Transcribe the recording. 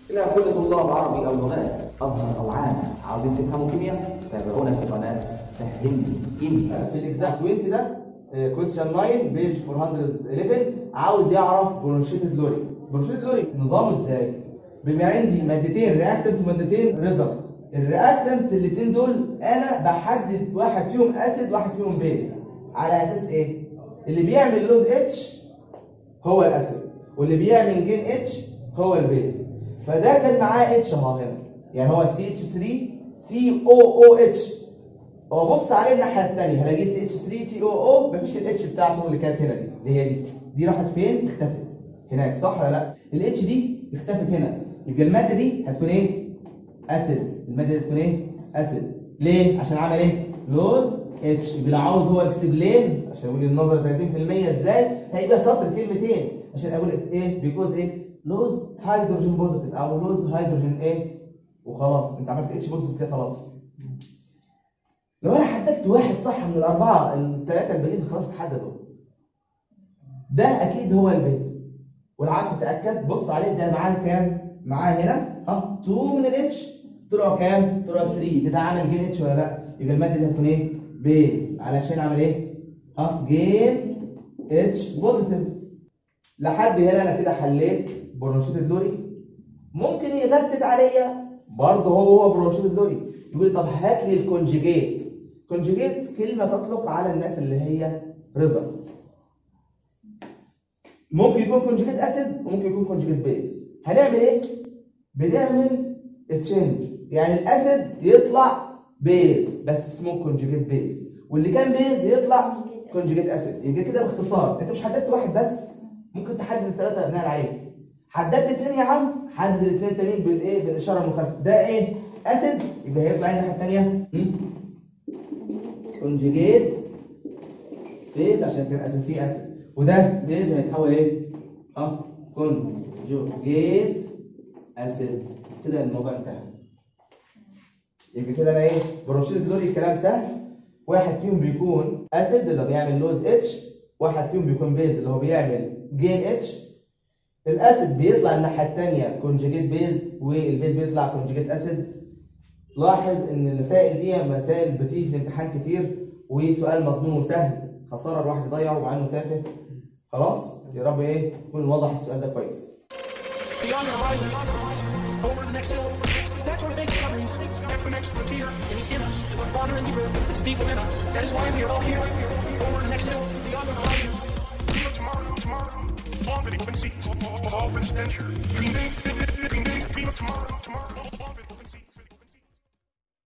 إلى كل طلاب عربي أو لغات أزهر أو عام عاوزين تفهموا كيمياء تابعونا في قناة فهمني كيمياء في الاكزاكت 20 ده كويستشن 9 بيج 411 عاوز يعرف برونشيتد لوري برونشيتد لوري نظامه ازاي؟ بما عندي مادتين رياكتنت ومادتين ريزلت الرياكتنت الاثنين دول انا بحدد واحد فيهم اسيد واحد فيهم بيز على اساس ايه؟ اللي بيعمل لوز اتش هو الاسيد واللي بيعمل جين اتش هو البيز فده كان معاه اتش اهو هنا يعني هو سي اتش 3 سي او او اتش هو بص عليه الناحيه الثانيه هلاقيه سي اتش 3 سي او او مفيش الاتش بتاعته اللي كانت هنا دي اللي هي دي دي راحت فين؟ اختفت هناك صح ولا لا؟ الاتش دي اختفت هنا يبقى الماده دي هتكون ايه؟ اسيد الماده دي هتكون ايه؟ اسيد ليه؟ عشان عمل ايه؟ لوز اتش يبقى لو عاوز هو اكسبلين عشان يقول النظر 30% ازاي؟ هيبقى سطر كلمتين عشان اقول ايه؟ بيكوز ايه؟ لوز هيدروجين بوزيتيف او لوز هيدروجين ايه؟ وخلاص انت عملت اتش بوزيتيف كده خلاص لو انا حددت واحد صح من الاربعه الثلاثه الباقيين خلاص اتحددوا ده اكيد هو البيز والعايز تتاكد بص عليه ده معاه كام؟ معاه هنا ها 2 من الاتش طلعوا كام؟ طلعوا 3 ده عامل جين اتش ولا لا؟ يبقى الماده دي هتكون ايه؟ بيز علشان عمل ايه؟ ها جين اتش بوزيتيف لحد هنا انا كده حليت برونشيت لوري ممكن يغتت عليا برضه هو هو برونشيت لوري يقول لي طب هات لي الكونجيجيت كونجيجيت كلمه تطلق على الناس اللي هي ريزلت ممكن يكون كونجيجيت اسيد وممكن يكون كونجيجيت بيز هنعمل ايه بنعمل تشينج يعني الاسيد يطلع بيز بس اسمه كونجيجيت بيز واللي كان بيز يطلع كونجيجيت اسيد يبقى كده باختصار انت مش حددت واحد بس ممكن تحدد الثلاثه بناء عليه حددت اثنين يا عم حدد الاثنين التانيين بالايه بالاشاره المخالفه ده ايه اسيد يبقى هيطلع الناحيه الثانيه كونجيجيت بيز عشان كان اساسي اسيد وده بيز هيتحول ايه اه كونجيجيت اسيد كده الموضوع انتهى يبقى كده انا ايه برونشيت دول الكلام سهل واحد فيهم بيكون اسيد اللي بيعمل لوز اتش واحد فيهم بيكون بيز اللي هو بيعمل جين اتش الاسيد بيطلع الناحيه الثانيه كونجيجيت بيز والبيز بيطلع كونجيجيت اسيد لاحظ ان المسائل دي مسائل بتيجي في الامتحان كتير وسؤال مضمون وسهل خساره الواحد يضيعه مع انه تافه خلاص يا رب ايه يكون واضح السؤال ده كويس Beyond the horizon, over the next hill. That's where we make discoveries. That's the next frontier. It is in us to look farther and deeper. It's deep within us. That is why we are all here. Over the next hill, beyond the horizon. Tomorrow, tomorrow, all for the open seas, all for this venture. Dreaming.